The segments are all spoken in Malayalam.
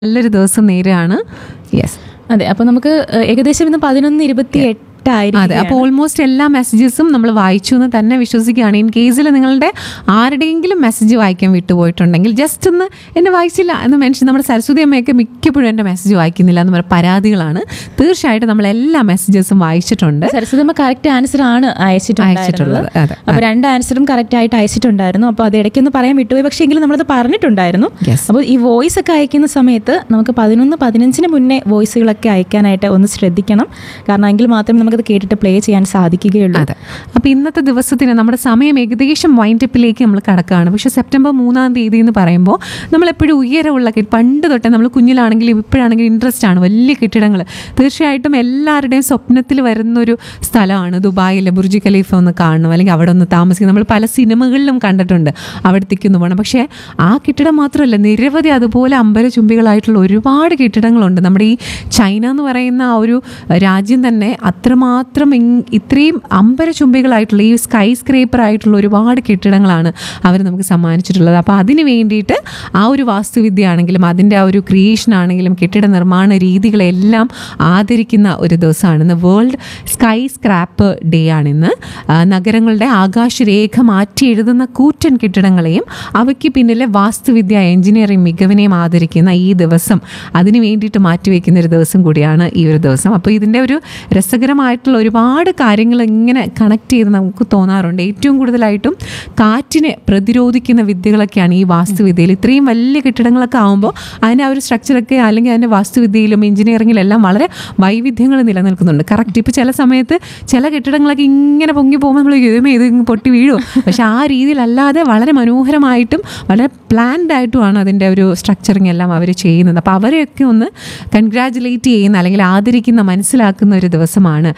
നല്ലൊരു ദിവസം നേരാണ് യെസ് അതെ അപ്പൊ നമുക്ക് ഏഹ്, ഏകദേശം ഇന്ന് പതിനൊന്ന് ഇരുപത്തി അതെ എട്ടായിരിക്കും അപ്പോൾ ഓൾമോസ്റ്റ് എല്ലാ മെസ്സേജസും നമ്മൾ വായിച്ചു എന്ന് തന്നെ വിശ്വസിക്കുകയാണ് ഇൻ കേസിൽ നിങ്ങളുടെ ആരുടെയെങ്കിലും മെസ്സേജ് വായിക്കാൻ വിട്ടുപോയിട്ടുണ്ടെങ്കിൽ ജസ്റ്റ് ഒന്ന് എന്നെ വായിച്ചില്ല എന്ന് മെൻഷൻ നമ്മുടെ സരസ്വതി അമ്മയൊക്കെ മിക്കപ്പോഴും എൻ്റെ മെസ്സേജ് വായിക്കുന്നില്ല എന്ന് പറഞ്ഞ പരാതികളാണ് തീർച്ചയായിട്ടും നമ്മൾ എല്ലാ മെസ്സേജസും വായിച്ചിട്ടുണ്ട് സരസ്വതമ്മ കറക്റ്റ് ആൻസർ ആണ് അയച്ചിട്ടുണ്ടായിരുന്നത് അയച്ചിട്ടുള്ളത്, അതെ, അപ്പൊ രണ്ട് ആൻസറും കറക്റ്റ് ആയിട്ട് അയച്ചിട്ടുണ്ടായിരുന്നു അപ്പൊ അത് ഇടയ്ക്കൊന്ന് പറയാൻ വിട്ടുപോയി പക്ഷേ എങ്കിലും നമ്മളത് പറഞ്ഞിട്ടുണ്ടായിരുന്നു Yes. അപ്പോൾ ഈ വോയിസ് ഒക്കെ അയക്കുന്ന സമയത്ത് നമുക്ക് പതിനൊന്ന് പതിനഞ്ചിന് മുന്നേ വോയിസുകളൊക്കെ അയക്കാനായിട്ട് ഒന്ന് ശ്രദ്ധിക്കണം കാരണം എങ്കിൽ മാത്രമേ നമുക്കത് കേട്ടിട്ട് പ്ലേ ചെയ്യാൻ സാധിക്കുകയുള്ളൂ അതെ അപ്പോൾ ഇന്നത്തെ ദിവസത്തിന് നമ്മുടെ സമയം ഏകദേശം വൈൻഡപ്പിലേക്ക് നമ്മൾ കടക്കുകയാണ് പക്ഷെ സെപ്റ്റംബർ മൂന്നാം തീയതി എന്ന് പറയുമ്പോൾ നമ്മളെപ്പോഴും ഉയരമുള്ള കെട്ടി പണ്ട് തൊട്ടേ നമ്മൾ കുഞ്ഞിലാണെങ്കിലും ഇപ്പോഴാണെങ്കിലും ഇൻട്രസ്റ്റ് ആണ് വലിയ കെട്ടിടങ്ങൾ തീർച്ചയായിട്ടും എല്ലാവരുടെയും സ്വപ്നത്തിൽ വരുന്നൊരു സ്ഥലമാണ് ദുബായിലെ ബുർജ് ഖലീഫ ഒന്ന് കാണണം അല്ലെങ്കിൽ അവിടെ ഒന്ന് താമസിക്കണം നമ്മൾ പല സിനിമകളിലും കണ്ടിട്ടുണ്ട് അവിടത്തേക്ക് ഒന്ന് പോകണം പക്ഷേ ആ കെട്ടിടം മാത്രമല്ല നിരവധി അതുപോലെ അമ്പരചുംബികളായിട്ടുള്ള ഒരുപാട് കെട്ടിടങ്ങളുണ്ട് നമ്മുടെ ഈ ചൈന എന്ന് പറയുന്ന ആ ഒരു രാജ്യം തന്നെ അത്രമാത്രം ഇങ് ഇത്രയും അമ്പരചുംബികളായിട്ടുള്ള ഈ സ്കൈ സ്ക്രേപ്പർ ആയിട്ടുള്ള ഒരുപാട് കെട്ടിടങ്ങളാണ് അവർ നമുക്ക് സമ്മാനിച്ചിട്ടുള്ളത് അപ്പോൾ അതിന് വേണ്ടിയിട്ട് ആ ഒരു വാസ്തുവിദ്യ ആണെങ്കിലും അതിൻ്റെ ആ ഒരു ക്രിയേഷൻ ആണെങ്കിലും കെട്ടിട നിർമ്മാണ രീതികളെല്ലാം ആദരിക്കുന്ന ഒരു ദിവസമാണ് ഇന്ന് വേൾഡ് സ്കൈ സ്ക്രാപ്പ് ഡേ ആണിന്ന് ആ, നഗരങ്ങളുടെ ആകാശരേഖ മാറ്റി എഴുതുന്ന കൂറ്റൻ കെട്ടിടങ്ങളെയും അവയ്ക്ക് പിന്നിലെ വാസ്തുവിദ്യ എഞ്ചിനീയറിംഗ് മികവിനെയും ആദരിക്കുന്ന ഈ ദിവസം അതിന് വേണ്ടിയിട്ട് മാറ്റിവെക്കുന്ന ഒരു ദിവസം കൂടിയാണ് ഈ ഒരു ദിവസം അപ്പോൾ ഇതിൻ്റെ ഒരു രസകരമായിട്ടുള്ള ഒരുപാട് കാര്യങ്ങൾ ഇങ്ങനെ കണക്ട് ചെയ്ത് നമുക്ക് തോന്നാറുണ്ട് ഏറ്റവും കൂടുതലായിട്ടും കാറ്റിനെ പ്രതിരോധിക്കുന്ന വിദ്യകളൊക്കെയാണ് ഈ വാസ്തുവിദ്യയിൽ ഇത്രയും വലിയ കെട്ടിടങ്ങളൊക്കെ ആകുമ്പോൾ അതിൻ്റെ ആ ഒരു സ്ട്രക്ചറൊക്കെ അല്ലെങ്കിൽ അതിൻ്റെ വാസ്തുവിദ്യയിലും എഞ്ചിനീയറിംഗിലും എല്ലാം വളരെ വൈവിധ്യങ്ങൾ നിലനിൽക്കുന്നുണ്ട് കറക്റ്റ് ഇപ്പോൾ ചില സമയത്ത് ചില കെട്ടിടങ്ങളൊക്കെ ഇങ്ങനെ പൊങ്ങി പോകുമ്പോൾ നമ്മൾ ഇതുമേ ഇത് ഇങ്ങ് പൊട്ടി വീഴുമോ പക്ഷെ ആ രീതിയിലല്ലാതെ വളരെ മനോഹരമായിട്ടും വളരെ പ്ലാൻഡ് ആയിട്ടുമാണ് അതിൻ്റെ ഒരു സ്ട്രക്ചറിങ് എല്ലാം അവർ ചെയ്യുന്നത് അപ്പോൾ അവരെയൊക്കെ ഒന്ന് കൺഗ്രാജുലേറ്റ് ചെയ്യുന്ന അല്ലെങ്കിൽ ആദരിക്കുന്ന മനസ്സിലാക്കുന്ന ഒരു ദിവസമാണ്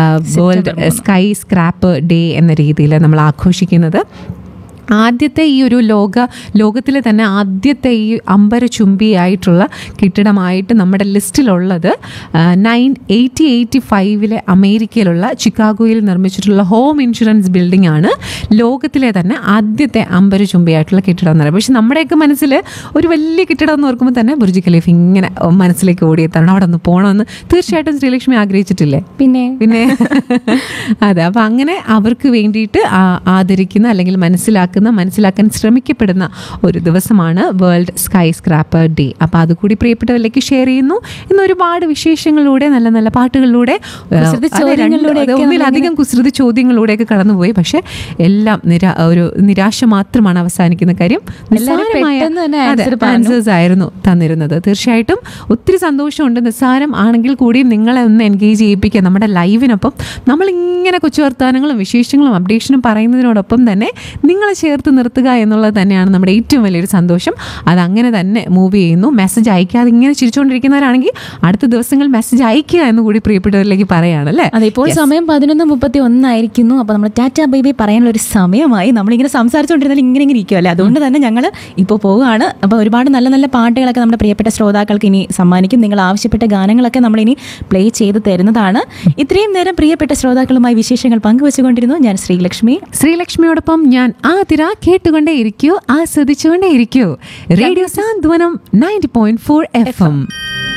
വേൾഡ് സ്കൈ സ്ക്രാപ്പ് ഡേ എന്ന രീതിയിൽ നമ്മൾ ആഘോഷിക്കുന്നത് ആദ്യത്തെ ഈ ഒരു ലോക ലോകത്തിലെ തന്നെ ആദ്യത്തെ ഈ അമ്പരചുംബിയായിട്ടുള്ള കെട്ടിടമായിട്ട് നമ്മുടെ ലിസ്റ്റിലുള്ളത് നയൻ എയ്റ്റി എയ്റ്റി ഫൈവിലെ അമേരിക്കയിലുള്ള ചിക്കാഗോയിൽ നിർമ്മിച്ചിട്ടുള്ള ഹോം ഇൻഷുറൻസ് ബിൽഡിംഗ് ആണ് ലോകത്തിലെ തന്നെ ആദ്യത്തെ അമ്പരചുംബിയായിട്ടുള്ള കെട്ടിടം എന്ന് പറയുന്നത് പക്ഷെ നമ്മുടെയൊക്കെ മനസ്സിൽ ഒരു വലിയ കെട്ടിടം എന്ന് ഓർക്കുമ്പോൾ തന്നെ ബുർജ് ഖലീഫ് ഇങ്ങനെ മനസ്സിലേക്ക് ഓടിയെത്തണം അവിടെ ഒന്ന് പോകണമെന്ന് തീർച്ചയായിട്ടും ശ്രീലക്ഷ്മി ആഗ്രഹിച്ചിട്ടില്ലേ പിന്നെ പിന്നെ അതെ അപ്പം അങ്ങനെ അവർക്ക് വേണ്ടിയിട്ട് ആ- ആദരിക്കുന്ന അല്ലെങ്കിൽ മനസ്സിലാക്കുന്ന മനസ്സിലാക്കാൻ ശ്രമിക്കപ്പെടുന്ന ഒരു ദിവസമാണ് വേൾഡ് സ്കൈ സ്ക്രാപ്പർ ഡേ അപ്പോൾ അതുകൂടി പ്രിയപ്പെട്ടവരിലേക്ക് ഷെയർ ചെയ്യുന്നു ഇന്ന് ഒരുപാട് വിശേഷങ്ങളിലൂടെ നല്ല നല്ല പാട്ടുകളിലൂടെ ഏഹ്, കുസൃതി അതെ, രണ്ട് ചോദ്യങ്ങളിലൂടെയൊക്കെ അതെ, ഒന്നിലധികം കുസൃതി ചോദ്യങ്ങളിലൂടെയൊക്കെ കടന്നുപോയി പക്ഷെ എല്ലാം നിരാ ഒരു നിരാശ മാത്രമാണ് അവസാനിക്കുന്ന കാര്യം എല്ലാവരും നിസ്സാരമായ പെട്ടെന്ന് തന്നെ അതെ, answer പറഞ്ഞു. answers ആയിരുന്നു തന്നിരുന്നത് തീർച്ചയായിട്ടും ഒത്തിരി സന്തോഷമുണ്ട് നിസ്സാരം ആണെങ്കിൽ കൂടിയും നിങ്ങളെ ഒന്ന് എൻഗേജ് ചെയ്യിപ്പിക്കുക നമ്മുടെ ലൈവിനൊപ്പം നമ്മളിങ്ങനെ കൊച്ചു വർത്തമാനങ്ങളും വിശേഷങ്ങളും അപ്ഡേഷനും പറയുന്നതിനോടൊപ്പം തന്നെ നിങ്ങളെ ചേർത്ത് നിർത്തുക എന്നുള്ളത് തന്നെയാണ് നമ്മുടെ ഏറ്റവും വലിയൊരു സന്തോഷം അതങ്ങനെ തന്നെ മൂവ് ചെയ്യുന്നു മെസ്സേജ് അയക്കാതെ ഇങ്ങനെ ചിരിച്ചുകൊണ്ടിരിക്കുന്നവരാണെങ്കിൽ അടുത്ത ദിവസങ്ങൾ മെസ്സേജ് അയക്കുക എന്ന് കൂടി പ്രിയപ്പെട്ടവരിലേക്ക് പറയാണ് അല്ലേ അതെ ഇപ്പോൾ സമയം പതിനൊന്ന് മുപ്പത്തി ഒന്നായിരിക്കുന്നു അപ്പോൾ നമ്മൾ ടാറ്റ ബേബി പറയാനുള്ള ഒരു സമയമായി നമ്മളിങ്ങനെ സംസാരിച്ചുകൊണ്ടിരുന്നാൽ ഇങ്ങനെ ഇങ്ങനെ ഇരിക്കുമല്ലേ അതുകൊണ്ട് തന്നെ ഞങ്ങൾ ഇപ്പോൾ പോവുകയാണ് അപ്പോൾ ഒരുപാട് നല്ല നല്ല പാട്ടുകളൊക്കെ നമ്മുടെ പ്രിയപ്പെട്ട ശ്രോതാക്കൾക്ക് ഇനി സമ്മാനിക്കും നിങ്ങൾ ആവശ്യപ്പെട്ട ഗാനങ്ങളൊക്കെ നമ്മൾ ഇനി പ്ലേ ചെയ്ത് തരുന്നതാണ് ഇത്രയും നേരം പ്രിയപ്പെട്ട ശ്രോതാക്കളുമായി വിശേഷങ്ങൾ പങ്കുവെച്ചുകൊണ്ടിരുന്നു ഞാൻ ശ്രീലക്ഷ്മി ശ്രീലക്ഷ്മിയോടൊപ്പം ഞാൻ ആതിര കേട്ടുകൊണ്ടേ ഇരിക്കൂ ആസ്വദിച്ചുകൊണ്ടേ ഇരിക്കൂ radio Santhwanam ninety point four F M